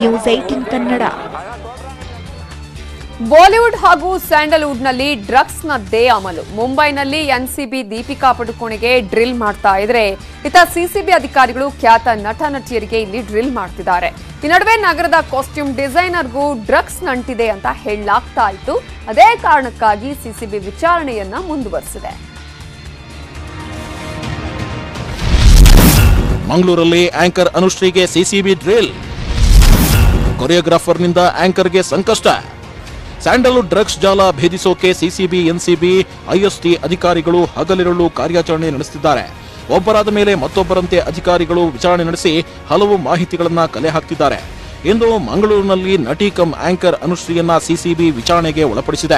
news eighteen Kannada Bollywood ಹಾಗೂ ಸ್ಯಾಂಡಲ್ವುಡ್ನಲ್ಲಿ ಡ್ರಗ್ಸ್ನದ್ದೇ ಅಮಲು ಮುಂಬೈನಲ್ಲಿ NCB Deepika ಪಡುಕೋಣೆಗೆ drill ಮಾಡ್ತಾ ಇದ್ರೆ ಇತ್ತ ಸಿಸಿಬಿ ಅಧಿಕಾರಿಗಳು ಖ್ಯಾತ ನಟ ನಟಿಯರಿಗೆ ಇಲ್ಲಿ ಡ್ರಿಲ್ ಮಾಡ್ತಿದ್ದಾರೆ ಈ ನಡುವೆ ನಗರದ ಕಾಸ್ಟ್ಯೂಮ್ ಡಿಸೈನರ್ಗೂ ಡ್ರಗ್ಸ್ ನಂಟಿದೆ ಅಂತ ಹೇಳಲಾಗ್ತಾ ಇತ್ತು ಅದೇ ಕಾರಣಕ್ಕಾಗಿ ಸಿಸಿಬಿ ವಿಚಾರಣೆಯನ್ನ ಮುಂದುವರೆಸಿದೆ ಮಂಗಳೂರಲ್ಲಿ ಆಂಕರ್ ಅನುಶ್ರೀಗೆ ಸಿಸಿಬಿ ಡ್ರಿಲ್ ಕೊರಿಯೋಗ್ರಾಫರ್ನಿಂದ ಆಂಕರ್ಗೆ ಸಂಕಷ್ಟ ಸ್ಯಾಂಡಲ್ವುಡ್ ಡ್ರಗ್ಸ್ ಜಾಲ ಭೇದಿಸೋಕೆ ಸಿಸಿಬಿ ಎನ್ಸಿಬಿ ಐಎಸ್ಟಿ ಅಧಿಕಾರಿಗಳು ಹಗಲಿರುಳು ಕಾರ್ಯಾಚರಣೆ ನಡೆಸುತ್ತಿದ್ದಾರೆ ಒಬ್ಬರಾದ ಮೇಲೆ ಮತ್ತೊಬ್ಬರಂತೆ ಅಧಿಕಾರಿಗಳು ವಿಚಾರಣೆ ನಡೆಸಿ ಹಲವು ಮಾಹಿತಿಗಳನ್ನ ಕಲೆ ಹಾಕ್ತಿದ್ದಾರೆ ಇಂದು ಮಂಗಳೂರಿನಲ್ಲಿ ನಟಿ ಕಮ್ ಆಂಕರ್ ಅನುಶ್ರೀಯನ್ನ ಸಿಸಿಬಿ ವಿಚಾರಣೆಗೆ ಒಳಪಡಿಸಿದೆ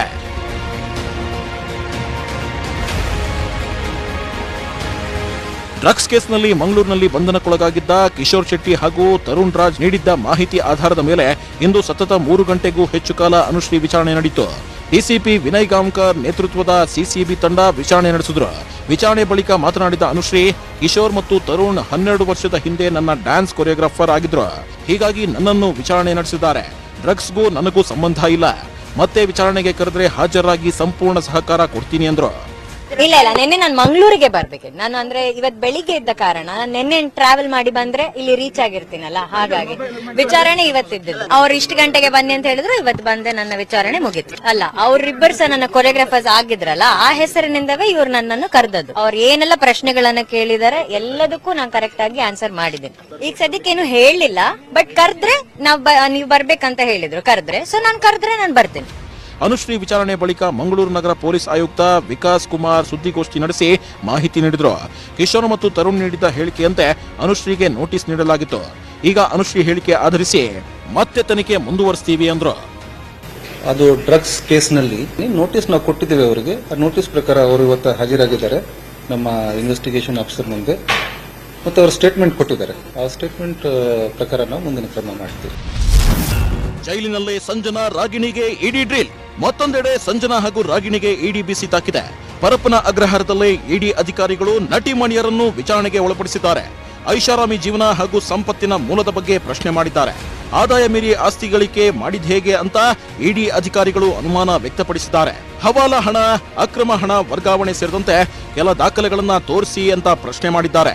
ಡ್ರಗ್ಸ್ ಕೇಸ್ನಲ್ಲಿ ಮಂಗಳೂರಿನಲ್ಲಿ ಬಂಧನಕ್ಕೊಳಗಾಗಿದ್ದ ಕಿಶೋರ್ ಶೆಟ್ಟಿ ಹಾಗೂ ತರುಣ್ ರಾಜ್ ನೀಡಿದ್ದ ಮಾಹಿತಿ ಆಧಾರದ ಮೇಲೆ ಇಂದು ಸತತ ಮೂರು ಗಂಟೆಗೂ ಹೆಚ್ಚು ಕಾಲ ಅನುಶ್ರೀ ವಿಚಾರಣೆ ನಡೆಯಿತು ಡಿಸಿಪಿ ವಿನಯ್ ಗಾಂವ್ಕರ್ ನೇತೃತ್ವದ ಸಿಸಿಬಿ ತಂಡ ವಿಚಾರಣೆ ನಡೆಸಿದ್ರು ವಿಚಾರಣೆ ಬಳಿಕ ಮಾತನಾಡಿದ ಅನುಶ್ರೀ ಕಿಶೋರ್ ಮತ್ತು ತರುಣ್ ಹನ್ನೆರಡು ವರ್ಷದ ಹಿಂದೆ ನನ್ನ ಡ್ಯಾನ್ಸ್ ಕೊರಿಯೋಗ್ರಾಫರ್ ಆಗಿದ್ರು ಹೀಗಾಗಿ ನನ್ನನ್ನು ವಿಚಾರಣೆ ನಡೆಸಿದ್ದಾರೆ ಡ್ರಗ್ಸ್ಗೂ ನನಗೂ ಸಂಬಂಧ ಇಲ್ಲ ಮತ್ತೆ ವಿಚಾರಣೆಗೆ ಕರೆದ್ರೆ ಹಾಜರಾಗಿ ಸಂಪೂರ್ಣ ಸಹಕಾರ ಕೊಡ್ತೀನಿ ಅಂದ್ರು ಇಲ್ಲ ಇಲ್ಲ ನಿನ್ನೆ ನಾನು ಮಂಗಳೂರಿಗೆ ಬರ್ಬೇಕಿತ್ತು ನಾನು ಅಂದ್ರೆ ಇವತ್ ಬೆಳಿಗ್ಗೆ ಇದ್ದ ಕಾರಣ ನಾನು ನಿನ್ನೆ ಟ್ರಾವೆಲ್ ಮಾಡಿ ಬಂದ್ರೆ ಇಲ್ಲಿ ರೀಚ್ ಆಗಿರ್ತೀನಲ್ಲ ಹಾಗಾಗಿ ವಿಚಾರಣೆ ಇವತ್ತಿದ್ದು ಅವ್ರು ಇಷ್ಟು ಗಂಟೆಗೆ ಬನ್ನಿ ಅಂತ ಹೇಳಿದ್ರು ಇವತ್ತು ಬಂದೆ ನನ್ನ ವಿಚಾರಣೆ ಮುಗೀತು ಅಲ್ಲ ಅವ್ರಿಬ್ಬರು ಸಹ ನನ್ನ ಕೊರಿಯೋಗ್ರಾಫರ್ಸ್ ಆಗಿದ್ರಲ್ಲ ಆ ಹೆಸರಿನಿಂದವೇ ಇವ್ರು ನನ್ನನ್ನು ಕರೆದದ್ದು ಅವ್ರು ಏನೆಲ್ಲ ಪ್ರಶ್ನೆಗಳನ್ನ ಕೇಳಿದಾರೆ ಎಲ್ಲದಕ್ಕೂ ನಾನು ಕರೆಕ್ಟ್ ಆಗಿ ಆನ್ಸರ್ ಮಾಡಿದ್ದೀನಿ ಈಗ ಸದ್ಯಕ್ಕೆ ಏನು ಹೇಳಲಿಲ್ಲ ಬಟ್ ಕರೆದ್ರೆ ನಾವ್ ಬ- ನೀವು ಬರ್ಬೇಕಂತ ಹೇಳಿದ್ರು ಕರೆದ್ರೆ ಸೊ ನಾನು ಕರೆದ್ರೆ ನಾನು ಬರ್ತೀನಿ ಅನುಶ್ರೀ ವಿಚಾರಣೆ ಬಳಿಕ ಮಂಗಳೂರು ನಗರ ಪೊಲೀಸ್ ಆಯುಕ್ತ ವಿಕಾಸ್ ಕುಮಾರ್ ಸುದ್ದಿಗೋಷ್ಠಿ ನಡೆಸಿ ಮಾಹಿತಿ ನೀಡಿದ್ರು ಕಿಶೋರ್ ಮತ್ತು ತರುಣ್ ನೀಡಿದ ಹೇಳಿಕೆಯಂತೆ ಅನುಶ್ರೀಗೆ ನೋಟಿಸ್ ನೀಡಲಾಗಿತ್ತು ಈಗ ಅನುಶ್ರೀ ಹೇಳಿಕೆ ಆಧರಿಸಿ ಮತ್ತೆ ತನಿಖೆ ಮುಂದುವರಿಸ್ತೀವಿ ಅಂದ್ರು ಅದು ಡ್ರಗ್ಸ್ ಕೇಸ್ನಲ್ಲಿ ನೋಟಿಸ್ ನಾವು ಕೊಟ್ಟಿದ್ದೇವೆ ಅವರಿಗೆ ಆ ನೋಟಿಸ್ ಪ್ರಕಾರ ಅವರು ಇವತ್ತು ಹಾಜರಾಗಿದ್ದಾರೆ ನಮ್ಮ ಇನ್ವೆಸ್ಟಿಗೇಷನ್ ಆಫೀಸರ್ ಮುಂದೆ ಮತ್ತು ಅವರು ಸ್ಟೇಟ್ಮೆಂಟ್ ಕೊಟ್ಟಿದ್ದಾರೆ ಆ ಸ್ಟೇಟ್ಮೆಂಟ್ ಪ್ರಕಾರ ನಾವು ಮುಂದಿನ ಕ್ರಮ ಮಾಡ್ತೀವಿ ಜೈಲಿನಲ್ಲೇ ಸಂಜನಾ ರಾಗಿಣಿಗೆ ಇಡಿ ಡ್ರಿಲ್ ಮತ್ತೊಂದೆಡೆ ಸಂಜನಾ ಹಾಗೂ ರಾಗಿಣಿಗೆ ಇಡಿ ಬಿಸಿ ತಾಕಿದೆ ಪರಪ್ಪನ ಅಗ್ರಹಾರದಲ್ಲೇ ಇಡಿ ಅಧಿಕಾರಿಗಳು ನಟಿ ಮಣಿಯರನ್ನು ವಿಚಾರಣೆಗೆ ಒಳಪಡಿಸಿದ್ದಾರೆ ಐಷಾರಾಮಿ ಜೀವನ ಹಾಗೂ ಸಂಪತ್ತಿನ ಮೂಲದ ಬಗ್ಗೆ ಪ್ರಶ್ನೆ ಮಾಡಿದ್ದಾರೆ ಆದಾಯ ಮೀರಿ ಆಸ್ತಿ ಗಳಿಕೆ ಮಾಡಿದ ಹೇಗೆ ಅಂತ ಇಡಿ ಅಧಿಕಾರಿಗಳು ಅನುಮಾನ ವ್ಯಕ್ತಪಡಿಸಿದ್ದಾರೆ ಹವಾಲಾ ಹಣ ಅಕ್ರಮ ಹಣ ವರ್ಗಾವಣೆ ಸೇರಿದಂತೆ ಕೆಲ ದಾಖಲೆಗಳನ್ನ ತೋರಿಸಿ ಅಂತ ಪ್ರಶ್ನೆ ಮಾಡಿದ್ದಾರೆ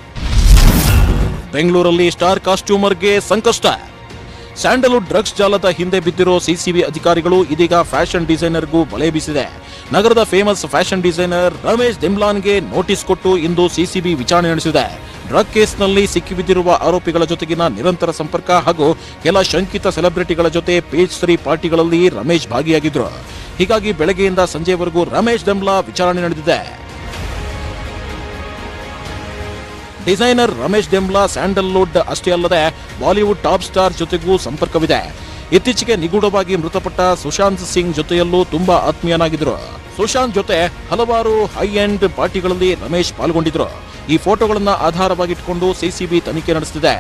ಬೆಂಗಳೂರಲ್ಲಿ ಸ್ಟಾರ್ ಕಾಸ್ಟ್ಯೂಮರ್ಗೆ ಸಂಕಷ್ಟ ಸ್ಯಾಂಡಲ್ವುಡ್ ಡ್ರಗ್ಸ್ ಜಾಲದ ಹಿಂದೆ ಬಿದ್ದಿರೋ ಸಿಸಿಬಿ ಅಧಿಕಾರಿಗಳು ಇದೀಗ ಫ್ಯಾಷನ್ ಡಿಸೈನರ್ಗೂ ಬಲೆ ಬೀಸಿದೆ ನಗರದ ಫೇಮಸ್ ಫ್ಯಾಷನ್ ಡಿಸೈನರ್ ರಮೇಶ್ ದೆಮ್ಲಾನ್ಗೆ ನೋಟಿಸ್ ಕೊಟ್ಟು ಇಂದು ಸಿಸಿಬಿ ವಿಚಾರಣೆ ನಡೆಸಿದೆ ಡ್ರಗ್ ಕೇಸ್ನಲ್ಲಿ ಸಿಕ್ಕಿಬಿದ್ದಿರುವ ಆರೋಪಿಗಳ ಜೊತೆಗಿನ ನಿರಂತರ ಸಂಪರ್ಕ ಹಾಗೂ ಕೆಲ ಶಂಕಿತ ಸೆಲೆಬ್ರಿಟಿಗಳ ಜೊತೆ ಪೇಜ್ ತ್ರೀ ಪಾರ್ಟಿಗಳಲ್ಲಿ ರಮೇಶ್ ಭಾಗಿಯಾಗಿದ್ರು ಹೀಗಾಗಿ ಬೆಳಗ್ಗೆಯಿಂದ ಸಂಜೆವರೆಗೂ ರಮೇಶ್ ದೆಮ್ಲಾ ವಿಚಾರಣೆ ನಡೆದಿದೆ ಡಿಸೈನರ್ ರಮೇಶ್ ದೆಮ್ಲಾ ಸ್ಯಾಂಡಲ್ವುಡ್ ಅಷ್ಟೇ ಅಲ್ಲದೆ ಬಾಲಿವುಡ್ ಟಾಪ್ ಸ್ಟಾರ್ ಜೊತೆಗೂ ಸಂಪರ್ಕವಿದೆ ಇತ್ತೀಚೆಗೆ ನಿಗೂಢವಾಗಿ ಮೃತಪಟ್ಟ ಸುಶಾಂತ್ ಸಿಂಗ್ ಜೊತೆಯಲ್ಲೂ ತುಂಬಾ ಆತ್ಮೀಯನಾಗಿದ್ರು ಸುಶಾಂತ್ ಜೊತೆ ಹಲವಾರು ಹೈ ಎಂಡ್ ಪಾರ್ಟಿಗಳಲ್ಲಿ ರಮೇಶ್ ಪಾಲ್ಗೊಂಡಿದ್ರು ಈ ಫೋಟೋಗಳನ್ನ ಆಧಾರವಾಗಿಟ್ಕೊಂಡು ಸಿಸಿಬಿ ತನಿಖೆ ನಡೆಸುತ್ತಿದೆ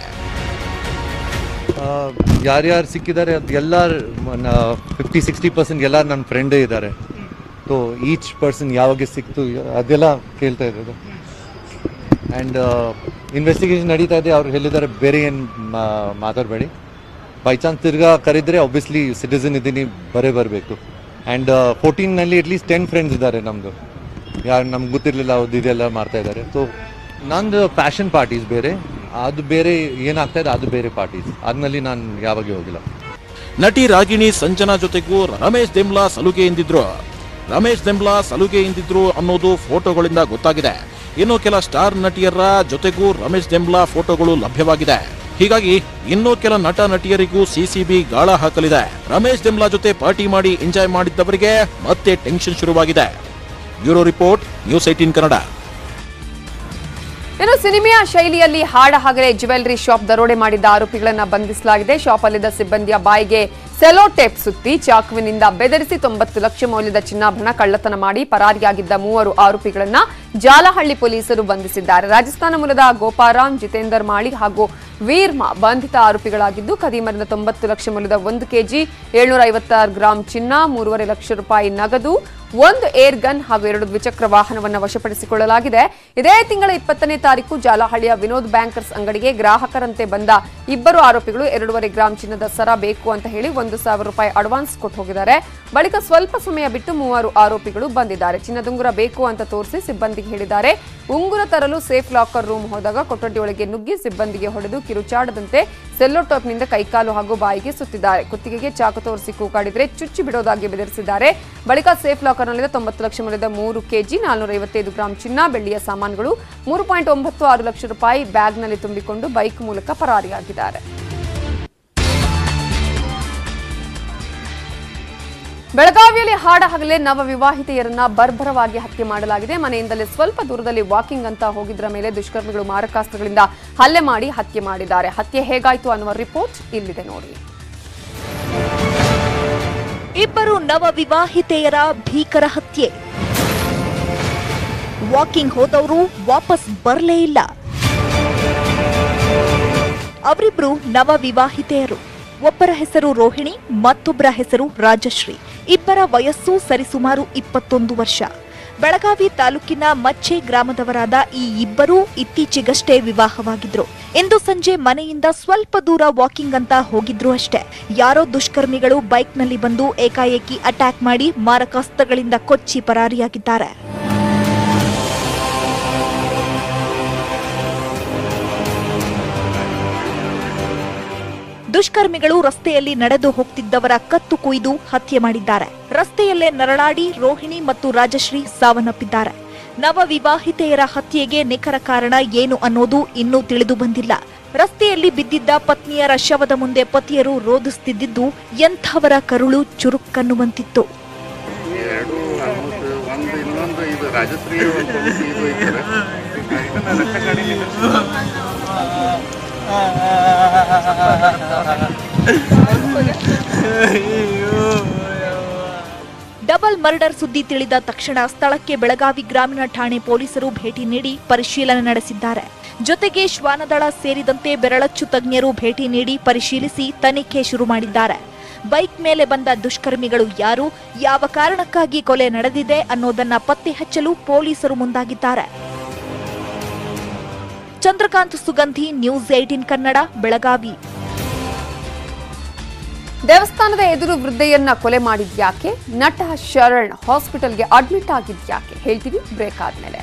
ಯಾರ್ಯಾರು ಸಿಕ್ಕಿದ್ದಾರೆ ಅದು ಎಲ್ಲ ಫಿಫ್ಟಿ ಸಿಕ್ಸ್ಟಿ ಪರ್ಸೆಂಟ್ ಎಲ್ಲ ನನ್ನ ಫ್ರೆಂಡೇ ಇದ್ದಾರೆ ಸೊ ಈಚ್ ಪರ್ಸನ್ ಯಾವಾಗ ಸಿಕ್ತು ಅದೆಲ್ಲ ಕೇಳ್ತಾ ಇರೋದು ಆ್ಯಂಡ್ ಇನ್ವೆಸ್ಟಿಗೇಷನ್ ನಡೀತಾ ಇದೆ ಅವ್ರು ಹೇಳಿದ್ದಾರೆ ಬೇರೆ ಏನು ಮಾತಾಡಬೇಡಿ ಬೈ ಚಾನ್ಸ್ ತಿರ್ಗಾ ಕರೆದ್ರೆ ಒಬ್ವಿಯಸ್ಲಿ ಸಿಟಿಸನ್ ಇದ್ದೀನಿ ಬರೇ ಬರಬೇಕು ಆ್ಯಂಡ್ ಫೋರ್ಟೀನ್ನಲ್ಲಿ ಅಟ್ಲೀಸ್ಟ್ ಟೆನ್ ಫ್ರೆಂಡ್ಸ್ ಇದ್ದಾರೆ ನಮ್ಮದು ಯಾರು ನಮ್ಗೆ ಗೊತ್ತಿರಲಿಲ್ಲ ಅವ್ರದ್ದು ಇದೆಲ್ಲ ಮಾಡ್ತಾ ಇದ್ದಾರೆ ಸೊ ನಂದು ಫ್ಯಾಷನ್ ಪಾರ್ಟೀಸ್ ಬೇರೆ ಅದು ಬೇರೆ ಏನಾಗ್ತಾ ಇದೆ ಅದು ಬೇರೆ ಪಾರ್ಟೀಸ್ ಅದ್ನಲ್ಲಿ ನಾನು ಯಾವಾಗಲೂ ಹೋಗಿಲ್ಲ ನಟಿ ರಾಗಿಣಿ ಸಂಜನಾ ಜೊತೆಗೂ ರಮೇಶ್ ದೆಮ್ಲಾ ಸಲುಗೆಯಿಂದಿದ್ರು ರಮೇಶ್ ದೆಮ್ಲಾ ಸಲುಗೆಯಿಂದಿದ್ರು ಅನ್ನೋದು ಫೋಟೋಗಳಿಂದ ಗೊತ್ತಾಗಿದೆ ಇನ್ನು ಕೆಲ ಸ್ಟಾರ್ ನಟಿಯರ ಜೊತೆಗೂ ರಮೇಶ್ ದೆಮ್ಲಾ ಫೋಟೋಗಳು ಲಭ್ಯವಾಗಿದೆ ಹೀಗಾಗಿ ಇನ್ನೂ ಕೆಲ ನಟ ನಟಿಯರಿಗೂ ಸಿಸಿಬಿ ಗಾಳ ಹಾಕಲಿದೆ ರಮೇಶ್ ದೆಮ್ಲಾ ಜೊತೆ ಪಾರ್ಟಿ ಮಾಡಿ ಎಂಜಾಯ್ ಮಾಡಿದ್ದವರಿಗೆ ಮತ್ತೆ ಟೆನ್ಷನ್ ಶುರುವಾಗಿದೆ bureau report News Eighteen Kannada ಇನ್ನು ಸಿನಿಮೆಯ ಶೈಲಿಯಲ್ಲಿ ಹಾಡ ಹಗಲೇ ಜ್ಯುವೆಲರಿ ಶಾಪ್ ದರೋಡೆ ಮಾಡಿದ್ದ ಆರೋಪಿಗಳನ್ನ ಬಂಧಿಸಲಾಗಿದೆ ಶಾಪ್ ಅಲ್ಲಿದ್ದ ಸಿಬ್ಬಂದಿಯ ಬಾಯಿಗೆ ಸೆಲೋ ಟೇಪ್ ಸುತ್ತಿ ಚಾಕುವಿನಿಂದ ಬೆದರಿಸಿ ತೊಂಬತ್ತು ಲಕ್ಷ ಮೌಲ್ಯದ ಚಿನ್ನಾಭರಣ ಕಳ್ಳತನ ಮಾಡಿ ಪರಾರಿಯಾಗಿದ್ದ ಮೂವರು ಆರೋಪಿಗಳನ್ನ ಜಾಲಹಳ್ಳಿ ಪೊಲೀಸರು ಬಂಧಿಸಿದ್ದಾರೆ ರಾಜಸ್ಥಾನ ಮೂಲದ ಗೋಪಾರಾಮ್ ಜಿತೇಂದರ್ ಮಾಳಿ ಹಾಗೂ ವೀರ್ಮಾ ಬಂಧಿತ ಆರೋಪಿಗಳಾಗಿದ್ದು ಖದೀಮರಿಂದ ತೊಂಬತ್ತು ಲಕ್ಷ ಮೌಲ್ಯದ ಒಂದು ಕೆಜಿ ಏಳ್ನೂರ ಐವತ್ತಾರು ಗ್ರಾಂ ಚಿನ್ನ ಮೂರುವರೆ ಲಕ್ಷ ರೂಪಾಯಿ ನಗದು ಒಂದು ಏರ್ ಗನ್ ಹಾಗೂ ಎರಡು ದ್ವಿಚಕ್ರ ವಾಹನವನ್ನು ವಶಪಡಿಸಿಕೊಳ್ಳಲಾಗಿದೆ ಇದೇ ತಿಂಗಳ ಇಪ್ಪತ್ತನೇ ತಾರೀಕು ಜಾಲಹಳ್ಳಿಯ ವಿನೋದ್ ಬ್ಯಾಂಕರ್ಸ್ ಅಂಗಡಿಗೆ ಗ್ರಾಹಕರಂತೆ ಬಂದ ಇಬ್ಬರು ಆರೋಪಿಗಳು ಎರಡೂವರೆ ಗ್ರಾಂ ಚಿನ್ನದ ಸರ ಬೇಕು ಅಂತ ಹೇಳಿ ಒಂದು ಸಾವಿರ ರೂಪಾಯಿ ಅಡ್ವಾನ್ಸ್ ಕೊಟ್ಟು ಹೋಗಿದ್ದಾರೆ ಬಳಿಕ ಸ್ವಲ್ಪ ಸಮಯ ಬಿಟ್ಟು ಮೂವರು ಆರೋಪಿಗಳು ಬಂದಿದ್ದಾರೆ ಚಿನ್ನದುಂಗುರ ಬೇಕು ಅಂತ ತೋರಿಸಿ ಸಿಬ್ಬಂದಿಗೆ ಹೇಳಿದ್ದಾರೆ ಉಂಗುರ ತರಲು ಸೇಫ್ ಲಾಕರ್ ರೂಮ್ ಹೋದಾಗ ಕೊಠಡಿಯೊಳಗೆ ನುಗ್ಗಿ ಸಿಬ್ಬಂದಿಗೆ ಹೊಡೆದು ಕಿರುಚಾಡದಂತೆ ಸೆಲ್ಲೋ ಟಾಪ್ನಿಂದ ಕೈಕಾಲು ಹಾಗೂ ಬಾಯಿಗೆ ಸುತ್ತಿದ್ದಾರೆ ಕುತ್ತಿಗೆಗೆ ಚಾಕು ತೋರಿಸಿ ಕೂಗಾಡಿದ್ರೆ ಚುಚ್ಚಿ ಬಿಡೋದಾಗಿ ಬೆದರಿಸಿದ್ದಾರೆ ಬಳಿಕ ಸೇಫ್ ಲಾಕರ್ನಲ್ಲಿದ್ದ ತೊಂಬತ್ತು ಲಕ್ಷ ಮೌಲ್ಯದ ಮೂರು ಕೆಜಿ ನಾನ್ನೂರ ಐವತ್ತೈದು ಗ್ರಾಂ ಚಿನ್ನ ಬೆಳ್ಳಿಯ ಸಾಮಾನುಗಳು ಮೂರು ಪಾಯಿಂಟ್ ಒಂಬತ್ತು ಆರು ಲಕ್ಷ ರೂಪಾಯಿ ಬ್ಯಾಗ್ನಲ್ಲಿ ತುಂಬಿಕೊಂಡು ಬೈಕ್ ಮೂಲಕ ಪರಾರಿಯಾಗಿದ್ದಾರೆ ಬೆಳಗಾವಿಯಲ್ಲಿ ಹಾಡ ಹಗಲೇ ನವ ವಿವಾಹಿತೆಯರನ್ನ ಬರ್ಬರವಾಗಿ ಹತ್ಯೆ ಮಾಡಲಾಗಿದೆ ಮನೆಯಿಂದಲೇ ಸ್ವಲ್ಪ ದೂರದಲ್ಲಿ ವಾಕಿಂಗ್ ಅಂತ ಹೋಗಿದ್ರ ಮೇಲೆ ದುಷ್ಕರ್ಮಿಗಳು ಮಾರಕಾಸ್ತ್ರಗಳಿಂದ ಹಲ್ಲೆ ಮಾಡಿ ಹತ್ಯೆ ಮಾಡಿದ್ದಾರೆ ಹತ್ಯೆ ಹೇಗಾಯ್ತು ಅನ್ನುವ ರಿಪೋರ್ಟ್ ಇಲ್ಲಿದೆ ನೋಡಿ ಇಬ್ಬರು ನವ ವಿವಾಹಿತೆಯರ ಭೀಕರ ಹತ್ಯೆ ವಾಕಿಂಗ್ ಹೋದವರು ವಾಪಸ್ ಬರಲೇ ಇಲ್ಲ ಅವರಿಬ್ರು ನವ ವಿವಾಹಿತೆಯರು ಒಬ್ಬರ ಹೆಸರು ರೋಹಿಣಿ ಮತ್ತೊಬ್ಬರ ಹೆಸರು ರಾಜಶ್ರೀ ಇಬ್ಬರ ವಯಸ್ಸು ಸರಿಸುಮಾರು ಇಪ್ಪತ್ತೊಂದು ವರ್ಷ ಬೆಳಗಾವಿ ತಾಲೂಕಿನ ಮಚ್ಚೆ ಗ್ರಾಮದವರಾದ ಈ ಇಬ್ಬರೂ ಇತ್ತೀಚೆಗಷ್ಟೇ ವಿವಾಹವಾಗಿದ್ರು ಇಂದು ಸಂಜೆ ಮನೆಯಿಂದ ಸ್ವಲ್ಪ ದೂರ ವಾಕಿಂಗ್ ಅಂತ ಹೋಗಿದ್ರು ಅಷ್ಟೇ ಯಾರೋ ದುಷ್ಕರ್ಮಿಗಳು ಬೈಕ್ನಲ್ಲಿ ಬಂದು ಏಕಾಏಕಿ ಅಟ್ಯಾಕ್ ಮಾಡಿ ಮಾರಕಾಸ್ತ್ರಗಳಿಂದ ಕೊಚ್ಚಿ ಪರಾರಿಯಾಗಿದ್ದಾರೆ ದುಷ್ಕರ್ಮಿಗಳು ರಸ್ತೆಯಲ್ಲಿ ನಡೆದು ಹೋಗ್ತಿದ್ದವರ ಕತ್ತು ಕುಯ್ದು ಹತ್ಯೆ ಮಾಡಿದ್ದಾರೆ ರಸ್ತೆಯಲ್ಲೇ ನರಳಾಡಿ ರೋಹಿಣಿ ಮತ್ತು ರಾಜಶ್ರೀ ಸಾವನ್ನಪ್ಪಿದ್ದಾರೆ ನವ ವಿವಾಹಿತೆಯರ ಹತ್ಯೆಗೆ ನಿಖರ ಕಾರಣ ಏನು ಅನ್ನೋದು ಇನ್ನೂ ತಿಳಿದು ಬಂದಿಲ್ಲ ರಸ್ತೆಯಲ್ಲಿ ಬಿದ್ದಿದ್ದ ಪತ್ನಿಯರ ಶವದ ಮುಂದೆ ಪತಿಯರು ರೋಧಿಸುತ್ತಿದ್ದು ಎಂಥವರ ಕರುಳು ಚುರುಕ್ಕನ್ನುವಂತಿತ್ತು ಎರಡು ಆಲ್ಮೋಸ್ಟ್ ಒಂದು ಇನ್ನೊಂದು ಇದು ರಾಜಶ್ರೀ ಒಂದು ಇದು ಐತಾರೆ ಡಬಲ್ ಮರ್ಡರ್ ಸುದ್ದಿ ತಿಳಿದ ತಕ್ಷಣ ಸ್ಥಳಕ್ಕೆ ಬೆಳಗಾವಿ ಗ್ರಾಮೀಣ ಠಾಣೆ ಪೊಲೀಸರು ಭೇಟಿ ನೀಡಿ ಪರಿಶೀಲನೆ ನಡೆಸಿದ್ದಾರೆ ಜೊತೆಗೆ ಶ್ವಾನದಳ ಸೇರಿದಂತೆ ಬೆರಳಚ್ಚು ತಜ್ಞರು ಭೇಟಿ ನೀಡಿ ಪರಿಶೀಲಿಸಿ ತನಿಖೆ ಶುರು ಮಾಡಿದ್ದಾರೆ ಬೈಕ್ ಮೇಲೆ ಬಂದ ದುಷ್ಕರ್ಮಿಗಳು ಯಾರು ಯಾವ ಕಾರಣಕ್ಕಾಗಿ ಕೊಲೆ ನಡೆದಿದೆ ಅನ್ನೋದನ್ನ ಪತ್ತೆ ಹಚ್ಚಲು ಪೊಲೀಸರು ಮುಂದಾಗಿದ್ದಾರೆ ಚಂದ್ರಕಾಂತ್ ಸುಗಂಧಿ ನ್ಯೂಸ್ ಏಟೀನ್ ಕನ್ನಡ ಬೆಳಗಾವಿ ದೇವಸ್ಥಾನದ ಎದುರು ವೃದ್ಧೆಯನ್ನ ಕೊಲೆ ಮಾಡಿದ್ಯಾಕೆ ನಟ ಶರಣ್ ಹಾಸ್ಪಿಟಲ್ಗೆ ಅಡ್ಮಿಟ್ ಆಗಿದ್ಯಾಕೆ ಹೇಳ್ತೀವಿ ಬ್ರೇಕ್ ಆದ್ಮೇಲೆ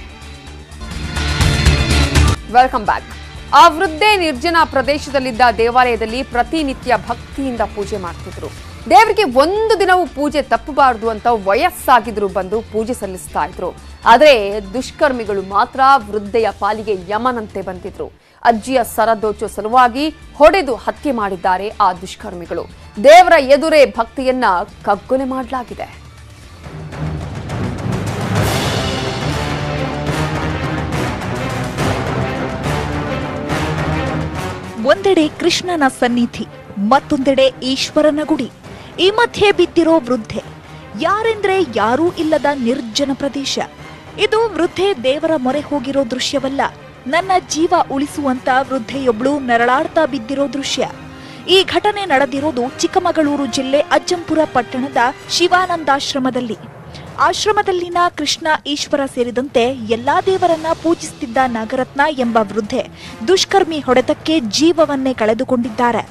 ವೆಲ್ಕಮ್ ಬ್ಯಾಕ್ ಆ ವೃದ್ಧೆ ನಿರ್ಜನ ಪ್ರದೇಶದಲ್ಲಿದ್ದ ದೇವಾಲಯದಲ್ಲಿ ಪ್ರತಿನಿತ್ಯ ಭಕ್ತಿಯಿಂದ ಪೂಜೆ ಮಾಡ್ತಿದ್ರು ದೇವರಿಗೆ ಒಂದು ದಿನವೂ ಪೂಜೆ ತಪ್ಪಬಾರದು ಅಂತ ವಯಸ್ಸಾಗಿದ್ರು ಬಂದು ಪೂಜೆ ಸಲ್ಲಿಸ್ತಾ ಇದ್ರು ಆದರೆ ದುಷ್ಕರ್ಮಿಗಳು ಮಾತ್ರ ವೃದ್ಧೆಯ ಪಾಲಿಗೆ ಯಮನಂತೆ ಬಂದಿದ್ರು ಅಜ್ಜಿಯ ಸರ ದೋಚೋ ಸಲುವಾಗಿ ಹೊಡೆದು ಹತ್ಯೆ ಮಾಡಿದ್ದಾರೆ ಆ ದುಷ್ಕರ್ಮಿಗಳು ದೇವರ ಎದುರೇ ಭಕ್ತಿಯನ್ನ ಕಗ್ಗೊಲೆ ಮಾಡಲಾಗಿದೆ ಒಂದೆಡೆ ಕೃಷ್ಣನ ಸನ್ನಿಧಿ ಮತ್ತೊಂದೆಡೆ ಈಶ್ವರನ ಗುಡಿ ಈ ಮಧ್ಯೆ ಬಿದ್ದಿರೋ ವೃದ್ಧೆ ಯಾರೆಂದ್ರೆ ಯಾರೂ ಇಲ್ಲದ ನಿರ್ಜನ ಪ್ರದೇಶ ಇದು ವೃದ್ಧೆ ದೇವರ ಮೊರೆ ಹೋಗಿರೋ ದೃಶ್ಯವಲ್ಲ ನನ್ನ ಜೀವ ಉಳಿಸುವಂತ ವೃದ್ಧೆಯೊಬ್ಳು ನರಳಾಡ್ತಾ ಬಿದ್ದಿರೋ ದೃಶ್ಯ ಈ ಘಟನೆ ನಡೆದಿರೋದು ಚಿಕ್ಕಮಗಳೂರು ಜಿಲ್ಲೆ ಅಜ್ಜಂಪುರ ಪಟ್ಟಣದ ಶಿವಾನಂದಾಶ್ರಮದಲ್ಲಿ ಆಶ್ರಮದಲ್ಲಿನ ಕೃಷ್ಣ ಈಶ್ವರ ಸೇರಿದಂತೆ ಎಲ್ಲಾ ದೇವರನ್ನ ಪೂಜಿಸುತ್ತಿದ್ದ ನಾಗರತ್ನ ಎಂಬ ವೃದ್ಧೆ ದುಷ್ಕರ್ಮಿ ಹೊಡೆತಕ್ಕೆ ಜೀವವನ್ನೇ ಕಳೆದುಕೊಂಡಿದ್ದಾರೆ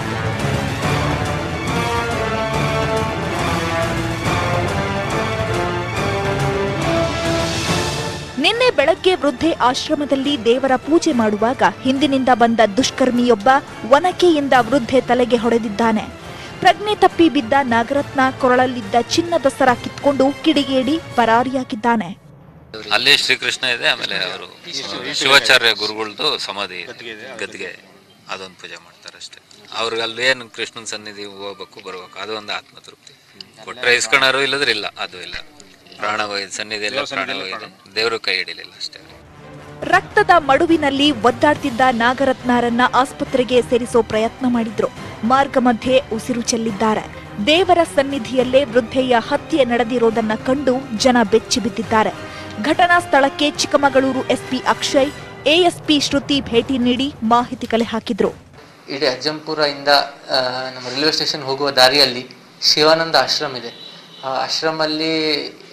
ನಿನ್ನೆ ಬೆಳಗ್ಗೆ ವೃದ್ಧೆ ಆಶ್ರಮದಲ್ಲಿ ದೇವರ ಪೂಜೆ ಮಾಡುವಾಗ ಹಿಂದಿನಿಂದ ಬಂದ ದುಷ್ಕರ್ಮಿಯೊಬ್ಬ ಒನಕೆಯಿಂದ ವೃದ್ಧೆ ತಲೆಗೆ ಹೊಡೆದಿದ್ದಾನೆ ಪ್ರಜ್ಞೆ ತಪ್ಪಿ ಬಿದ್ದ ನಾಗರತ್ನ ಕೊರಳಲ್ಲಿದ್ದ ಚಿನ್ನದ ಸರ ಕಿತ್ಕೊಂಡು ಕಿಡಿಗೇಡಿ ಪರಾರಿಯಾಗಿದ್ದಾನೆ ಅಲ್ಲಿ ಶ್ರೀಕೃಷ್ಣ ಇದೆ ಆಮೇಲೆ ಅವರು ಶಿವಾಚಾರ್ಯ ಗುರುಗಳದ್ದು ಸಮಾಧಿ ಇದೆ ಗದ್ಗೆ ಅದೊಂದು ಪೂಜೆ ಮಾಡ್ತಾರೆ ಅಷ್ಟೇ ಅವ್ರಿಗೆ ಅಲ್ಲಿ ಏನು ಕೃಷ್ಣನ ಸನ್ನಿಧಿ ಹೋಗ್ಬೇಕು ಬರ್ಬೇಕು ಅದು ಒಂದು ಆತ್ಮತೃಪ್ತಿ ಕೊಟ್ರೆ ಇಸ್ಕೊಳಾರು ಇಲ್ಲದ್ರೆ ಇಲ್ಲ ಅದು ಇಲ್ಲ ಪ್ರಾಣ ಹೋಯ್ತು ಸನ್ನಿಧಿ ಎಲ್ಲ ಪ್ರಾಣ ಹೋಯ್ತು ದೇವರು ಕೈ ಹಿಡಿಲಿಲ್ಲ ಅಷ್ಟೇ ರಕ್ತದ ಮಡುವಿನಲ್ಲಿ ಒದ್ದಾಡ್ತಿದ್ದ ನಾಗರತ್ನಾರನ್ನ ಆಸ್ಪತ್ರೆಗೆ ಸೇರಿಸೋ ಪ್ರಯತ್ನ ಮಾಡಿದ್ರು ಮಾರ್ಗ ಮಧ್ಯೆ ಉಸಿರು ಚೆಲ್ಲಿದ್ದಾರೆ ದೇವರ ಸನ್ನಿಧಿಯಲ್ಲೇ ವೃದ್ಧೆಯ ಹತ್ಯೆ ನಡೆದಿರೋದನ್ನ ಕಂಡು ಜನ ಬೆಚ್ಚಿ ಬಿದ್ದಿದ್ದಾರೆ ಘಟನಾ ಸ್ಥಳಕ್ಕೆ ಚಿಕ್ಕಮಗಳೂರು ಎಸ್ಪಿ ಅಕ್ಷಯ್ ಎಎಸ್ಪಿ ಶ್ರುತಿ ಭೇಟಿ ನೀಡಿ ಮಾಹಿತಿ ಕಲೆ ಹಾಕಿದ್ರು ಇಡೀ ಅಜ್ಜಂಪುರ ಇಂದ ಆ, ನಮ್ಮ ರೈಲ್ವೆ ಸ್ಟೇಷನ್ ಹೋಗುವ ದಾರಿಯಲ್ಲಿ ಶಿವಾನಂದ ಆಶ್ರಮ ಇದೆ ಆ ಆಶ್ರಮಲ್ಲಿ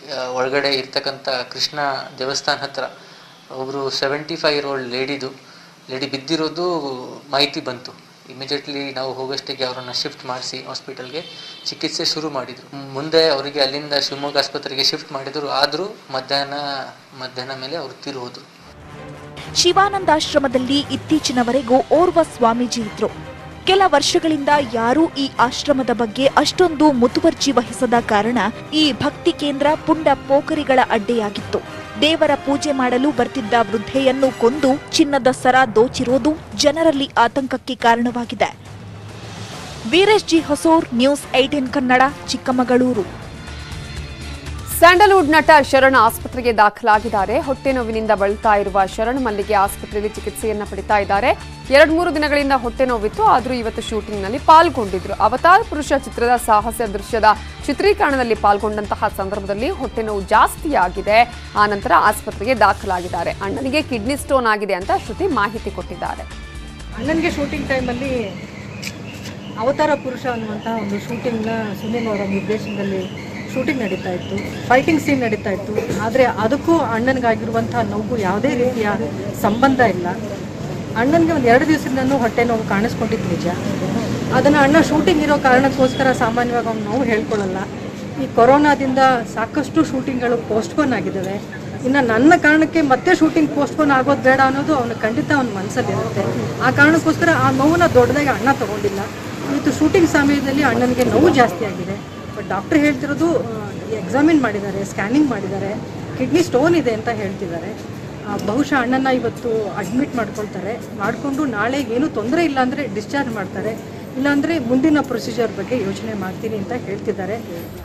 ಆ, ಒಳಗಡೆ ಇರ್ತಕ್ಕಂಥ ಕೃಷ್ಣ ದೇವಸ್ಥಾನ ಹತ್ರ ಒಬ್ಬರು ಸೆವೆಂಟಿ ಫೈವ್ ಇಯರ್ ಓಲ್ಡ್ ಲೇಡಿದು ಲೇಡಿ ಬಿದ್ದಿರೋದು ಮಾಹಿತಿ ಬಂತು ಇಮಿಡಿಯೇಟ್ಲಿ ನಾವು ಹೋಗೋಷ್ಟಕ್ಕೆ ಅವರನ್ನು ಶಿಫ್ಟ್ ಮಾಡಿಸಿ ಹಾಸ್ಪಿಟಲ್ಗೆ ಚಿಕಿತ್ಸೆ ಶುರು ಮಾಡಿದರು ಮುಂದೆ ಅವರಿಗೆ ಅಲ್ಲಿಂದ ಶಿವಮೊಗ್ಗ ಆಸ್ಪತ್ರೆಗೆ ಶಿಫ್ಟ್ ಮಾಡಿದರು ಆದರೂ ಮಧ್ಯಾಹ್ನ ಮಧ್ಯಾಹ್ನ ಮೇಲೆ ಅವರು ತೀರು ಹೋದರು ಶಿವಾನಂದಾಶ್ರಮದಲ್ಲಿ ಇತ್ತೀಚಿನವರೆಗೂ ಓರ್ವ ಸ್ವಾಮೀಜಿ ಇದ್ರು ಕೆಲ ವರ್ಷಗಳಿಂದ ಯಾರೂ ಈ ಆಶ್ರಮದ ಬಗ್ಗೆ ಅಷ್ಟೊಂದು ಮುತುವರ್ಜಿ ವಹಿಸದ ಕಾರಣ ಈ ಭಕ್ತಿ ಕೇಂದ್ರ ಪುಂಡ ಪೋಖರಿಗಳ ಅಡ್ಡೆಯಾಗಿತ್ತು ದೇವರ ಪೂಜೆ ಮಾಡಲು ಬರ್ತಿದ್ದ ವೃದ್ಧೆಯನ್ನು ಕೊಂದು ಚಿನ್ನದ ಸರ ದೋಚಿರೋದು ಜನರಲ್ಲಿ ಆತಂಕಕ್ಕೆ ಕಾರಣವಾಗಿದೆ Veeresh G Hosur News Eighteen Kannada Chikkamagaluru Sandalwood ನಟ ಶರಣ್ ಆಸ್ಪತ್ರೆಗೆ ದಾಖಲಾಗಿದ್ದಾರೆ ಹೊಟ್ಟೆ ನೋವಿನಿಂದ ಬಳಲ್ತಾ ಇರುವ ಶರಣ್ ಮಲ್ಲಿಗೆ ಆಸ್ಪತ್ರೆಯಲ್ಲಿ ಚಿಕಿತ್ಸೆಯನ್ನ ಪಡಿತಾ ಇದ್ದಾರೆ ಎರಡ್ ಮೂರು ದಿನಗಳಿಂದ ಹೊಟ್ಟೆ ನೋವಿತ್ತು ಆದರೂ ಇವತ್ತು ಶೂಟಿಂಗ್ನಲ್ಲಿ ಪಾಲ್ಗೊಂಡಿದ್ರು ಅವತಾರ್ ಪುರುಷ ಚಿತ್ರದ ಸಾಹಸ ದೃಶ್ಯದ ಚಿತ್ರೀಕರಣದಲ್ಲಿ ಪಾಲ್ಗೊಂಡಂತಹ ಸಂದರ್ಭದಲ್ಲಿ ಹೊಟ್ಟೆ ನೋವು ಜಾಸ್ತಿ ಆಗಿದೆ ಆ ನಂತರ ಆಸ್ಪತ್ರೆಗೆ ದಾಖಲಾಗಿದ್ದಾರೆ ಅಣ್ಣನಿಗೆ ಕಿಡ್ನಿ ಸ್ಟೋನ್ ಆಗಿದೆ ಅಂತ ಶ್ರುತಿ ಮಾಹಿತಿ ಕೊಟ್ಟಿದ್ದಾರೆ ಅಣ್ಣನಿಗೆ ಶೂಟಿಂಗ್ ಟೈಮಲ್ಲಿ ಅವತಾರ ಪುರುಷ ಅನ್ನುವಂತಹ ಒಂದು ಶೂಟಿಂಗ್ನ ಸುನಿಲ್ ಅವರ ನಿರ್ದೇಶನದಲ್ಲಿ ಶೂಟಿಂಗ್ ನಡೀತಾ ಇತ್ತು ಫೈಟಿಂಗ್ ಸೀನ್ ನಡೀತಾ ಇತ್ತು ಆದರೆ ಅದಕ್ಕೂ ಅಣ್ಣನಿಗಾಗಿರುವಂತಹ ನೋವು ಯಾವುದೇ ರೀತಿಯ ಸಂಬಂಧ ಇಲ್ಲ ಅಣ್ಣನಿಗೆ ಒಂದು ಎರಡು ದಿವಸದಿಂದನೂ ಹೊಟ್ಟೆ ನೋವು ಕಾಣಿಸ್ಕೊಂಡಿದ್ದು ನಿಜ ಅದನ್ನು ಅಣ್ಣ ಶೂಟಿಂಗ್ ಇರೋ ಕಾರಣಕ್ಕೋಸ್ಕರ ಸಾಮಾನ್ಯವಾಗಿ ಅವ್ನು ನೋವು ಹೇಳ್ಕೊಳ್ಳಲ್ಲ ಈ ಕೊರೋನಾದಿಂದ ಸಾಕಷ್ಟು ಶೂಟಿಂಗ್ಗಳು ಪೋಸ್ಟ್ಪೋನ್ ಆಗಿದ್ದಾವೆ ಇನ್ನು ನನ್ನ ಕಾರಣಕ್ಕೆ ಮತ್ತೆ ಶೂಟಿಂಗ್ ಪೋಸ್ಟ್ಪೋನ್ ಆಗೋದು ಬೇಡ ಅನ್ನೋದು ಅವನ ಖಂಡಿತ ಅವನ ಮನಸ್ಸಲ್ಲಿರುತ್ತೆ ಆ ಕಾರಣಕ್ಕೋಸ್ಕರ ಆ ನೋವನ್ನ ದೊಡ್ಡದಾಗಿ ಅಣ್ಣ ತಗೊಂಡಿಲ್ಲ ಇವತ್ತು ಶೂಟಿಂಗ್ ಸಮಯದಲ್ಲಿ ಅಣ್ಣನಿಗೆ ನೋವು ಜಾಸ್ತಿ ಆಗಿದೆ ಬಟ್ ಡಾಕ್ಟರ್ ಹೇಳ್ತಿರೋದು ಎಕ್ಸಾಮಿನ್ ಮಾಡಿದ್ದಾರೆ ಸ್ಕ್ಯಾನಿಂಗ್ ಮಾಡಿದ್ದಾರೆ ಕಿಡ್ನಿ ಸ್ಟೋನ್ ಇದೆ ಅಂತ ಹೇಳ್ತಿದ್ದಾರೆ ಆ, ಬಹುಶಃ ಅಣ್ಣನ ಇವತ್ತು ಅಡ್ಮಿಟ್ ಮಾಡ್ಕೊಳ್ತಾರೆ ಮಾಡಿಕೊಂಡು ನಾಳೆ ಏನೂ ತೊಂದರೆ ಇಲ್ಲ ಅಂದರೆ ಡಿಸ್ಚಾರ್ಜ್ ಮಾಡ್ತಾರೆ ಇಲ್ಲಾಂದರೆ ಮುಂದಿನ ಪ್ರೊಸೀಜರ್ ಬಗ್ಗೆ ಯೋಚನೆ ಮಾಡ್ತೀನಿ ಅಂತ ಹೇಳ್ತಿದ್ದಾರೆ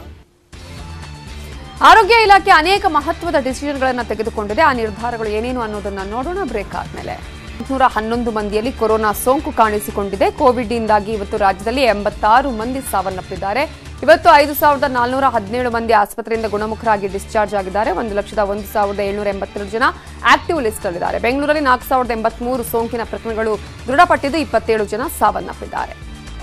ಆರೋಗ್ಯ ಇಲಾಖೆ ಅನೇಕ ಮಹತ್ವದ ಡಿಸಿಷನ್ಗಳನ್ನು ತೆಗೆದುಕೊಂಡಿದೆ ಆ ನಿರ್ಧಾರಗಳು ಏನೇನು ಅನ್ನೋದನ್ನ ನೋಡೋಣ ಬ್ರೇಕ್ ಆದ್ಮೇಲೆ ನೂರ ಹನ್ನೊಂದು ಮಂದಿಯಲ್ಲಿ ಕೊರೋನಾ ಸೋಂಕು ಕಾಣಿಸಿಕೊಂಡಿದೆ ಕೋವಿಡ್ ಇಂದಾಗಿ ಇವತ್ತು ರಾಜ್ಯದಲ್ಲಿ ಎಂಬತ್ತಾರು ಮಂದಿ ಸಾವನ್ನಪ್ಪಿದ್ದಾರೆ ಇವತ್ತು ಐದು ಸಾವಿರದ ನಾಲ್ನೂರ ಹದಿನೇಳು ಮಂದಿ ಆಸ್ಪತ್ರೆಯಿಂದ ಗುಣಮುಖರಾಗಿ ಡಿಸ್ಚಾರ್ಜ್ ಆಗಿದ್ದಾರೆ ಒಂದು ಲಕ್ಷದ ಒಂದು ಸಾವಿರದ ಏಳ್ನೂರ ಎಂಬತ್ತೆರಡು ಜನ ಆಕ್ಟಿವ್ ಲಿಸ್ಟ್ ಅಲ್ಲಿದ್ದಾರೆ ಬೆಂಗಳೂರಲ್ಲಿ ನಾಲ್ಕು ಸಾವಿರದ ಎಂಬತ್ಮೂರು ಸೋಂಕಿನ ಪ್ರಕರಣಗಳು ದೃಢಪಟ್ಟಿದ್ದು ಇಪ್ಪತ್ತೇಳು ಜನ ಸಾವನ್ನಪ್ಪಿದ್ದಾರೆ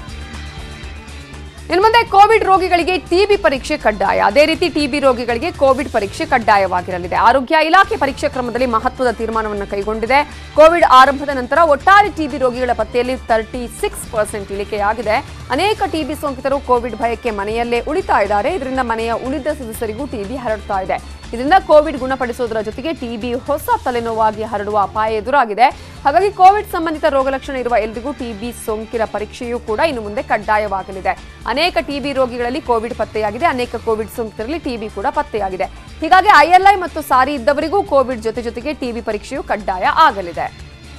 ಇನ್ನು ಮುಂದೆ ಕೋವಿಡ್ ರೋಗಿಗಳಿಗೆ ಟಿಬಿ ಪರೀಕ್ಷೆ ಕಡ್ಡಾಯ ಅದೇ ರೀತಿ ಟಿಬಿ ರೋಗಿಗಳಿಗೆ ಕೋವಿಡ್ ಪರೀಕ್ಷೆ ಕಡ್ಡಾಯವಾಗಿರಲಿದೆ ಆರೋಗ್ಯ ಇಲಾಖೆ ಪರೀಕ್ಷೆ ಕ್ರಮದಲ್ಲಿ ಮಹತ್ವದ ತೀರ್ಮಾನವನ್ನು ಕೈಗೊಂಡಿದೆ ಕೋವಿಡ್ ಆರಂಭದ ನಂತರ ಒಟ್ಟಾರೆ ಟಿಬಿ ರೋಗಿಗಳ ಪತ್ತೆಯಲ್ಲಿ ತರ್ಟಿ ಸಿಕ್ಸ್ ಪರ್ಸೆಂಟ್ ಇಳಿಕೆಯಾಗಿದೆ ಅನೇಕ ಟಿಬಿ ಸೋಂಕಿತರು ಕೋವಿಡ್ ಭಯಕ್ಕೆ ಮನೆಯಲ್ಲೇ ಉಳಿತಾ ಇದ್ದಾರೆ ಇದರಿಂದ ಮನೆಯ ಉಳಿದ ಸದಸ್ಯರಿಗೂ ಟಿಬಿ ಹರಡ್ತಾ ಇದೆ ಇದರಿಂದ ಕೋವಿಡ್ ಗುಣಪಡಿಸೋದರ ಜೊತೆಗೆ ಟಿಬಿ ಹೊಸ ತಲೆನೋವಾಗಿ ಹರಡುವ ಅಪಾಯ ಎದುರಾಗಿದೆ ಹಾಗಾಗಿ ಕೋವಿಡ್ ಸಂಬಂಧಿತ ರೋಗಲಕ್ಷಣ ಇರುವ ಎಲ್ಲರಿಗೂ ಟಿಬಿ ಸೋಂಕಿನ ಪರೀಕ್ಷೆಯೂ ಕೂಡ ಇನ್ನು ಮುಂದೆ ಕಡ್ಡಾಯವಾಗಲಿದೆ ಅನೇಕ ಟಿಬಿ ರೋಗಿಗಳಲ್ಲಿ ಕೋವಿಡ್ ಪತ್ತೆಯಾಗಿದೆ ಅನೇಕ ಕೋವಿಡ್ ಸೋಂಕಿತರಲ್ಲಿ ಟಿಬಿ ಕೂಡ ಪತ್ತೆಯಾಗಿದೆ ಹೀಗಾಗಿ ಐಎಲ್ಐ ಮತ್ತು ಸಾರಿ ಇದ್ದವರಿಗೂ ಕೋವಿಡ್ ಜೊತೆ ಜೊತೆಗೆ ಟಿಬಿ ಪರೀಕ್ಷೆಯು ಕಡ್ಡಾಯ ಆಗಲಿದೆ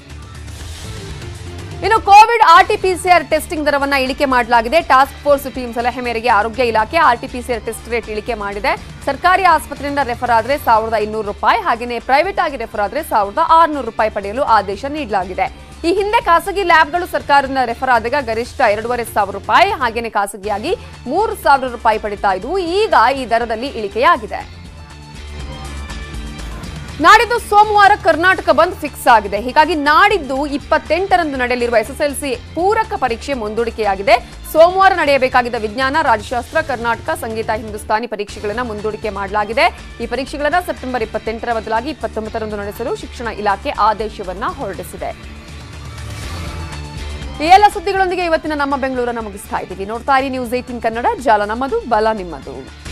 ಇನ್ನು ಕೋವಿಡ್ ಆರ್ಟಿಪಿಸಿಆರ್ ಟೆಸ್ಟಿಂಗ್ ದರವನ್ನ ಇಳಿಕೆ ಮಾಡಲಾಗಿದೆ ಟಾಸ್ಕ್ ಫೋರ್ಸ್ ಟೀಮ್ ಸಲಹೆ ಮೇರೆಗೆ ಆರೋಗ್ಯ ಇಲಾಖೆ ಆರ್ಟಿಪಿಸಿಆರ್ ಟೆಸ್ಟ್ ರೇಟ್ ಇಳಿಕೆ ಮಾಡಿದೆ ಸರ್ಕಾರಿ ಆಸ್ಪತ್ರೆಯಿಂದ ರೆಫರ್ ಆದ್ರೆ ಸಾವಿರದ ಇನ್ನೂರು ರೂಪಾಯಿ ಹಾಗೆಯೇ ಪ್ರೈವೇಟ್ ಆಗಿ ರೆಫರ್ ಆದ್ರೆ ಸಾವಿರದ ಆರುನೂರು ರೂಪಾಯಿ ಪಡೆಯಲು ಆದೇಶ ನೀಡಲಾಗಿದೆ ಈ ಹಿಂದೆ ಖಾಸಗಿ ಲ್ಯಾಬ್ಗಳು ಸರ್ಕಾರದಿಂದ ರೆಫರ್ ಆದಾಗ ಗರಿಷ್ಠ ಎರಡೂವರೆ ಸಾವಿರ ರೂಪಾಯಿ ಹಾಗೆಯೇ ಖಾಸಗಿಯಾಗಿ ಮೂರು ಸಾವಿರ ರೂಪಾಯಿ ಪಡಿತಾ ಇದ್ವು ಈಗ ಈ ದರದಲ್ಲಿ ಇಳಿಕೆಯಾಗಿದೆ ನಾಡಿದ್ದು ಸೋಮವಾರ ಕರ್ನಾಟಕ ಬಂದ್ ಫಿಕ್ಸ್ ಆಗಿದೆ ಹೀಗಾಗಿ ನಾಡಿದ್ದು ಇಪ್ಪತ್ತೆಂಟರಂದು ನಡೆಯಲಿರುವ ಎಸ್ಎಸ್ಎಲ್ಸಿ ಪೂರಕ ಪರೀಕ್ಷೆ ಮುಂದೂಡಿಕೆಯಾಗಿದೆ ಸೋಮವಾರ ನಡೆಯಬೇಕಾಗಿದ್ದ ವಿಜ್ಞಾನ ರಾಜ್ಯಶಾಸ್ತ್ರ ಕರ್ನಾಟಕ ಸಂಗೀತ ಹಿಂದೂಸ್ತಾನಿ ಪರೀಕ್ಷೆಗಳನ್ನು ಮುಂದೂಡಿಕೆ ಮಾಡಲಾಗಿದೆ ಈ ಪರೀಕ್ಷೆಗಳನ್ನು ಸೆಪ್ಟೆಂಬರ್ ಇಪ್ಪತ್ತೆಂಟರ ಬದಲಾಗಿ ಇಪ್ಪತ್ತೊಂಬತ್ತರಂದು ನಡೆಸಲು ಶಿಕ್ಷಣ ಇಲಾಖೆ ಆದೇಶವನ್ನ ಹೊರಡಿಸಿದೆ ಈ ಎಲ್ಲ ಸುದ್ದಿಗಳೊಂದಿಗೆ ಇವತ್ತಿನ ನಮ್ಮ ಬೆಂಗಳೂರನ್ನ ಮುಗಿಸ್ತಾ ಇದ್ದೀವಿ ನೋಡ್ತಾ ಇರಿ ನ್ಯೂಸ್ ಏಟಿನ್ ಕನ್ನಡ ಜಾಲ ನಮ್ಮದು ಬಲ ನಿಮ್ಮದು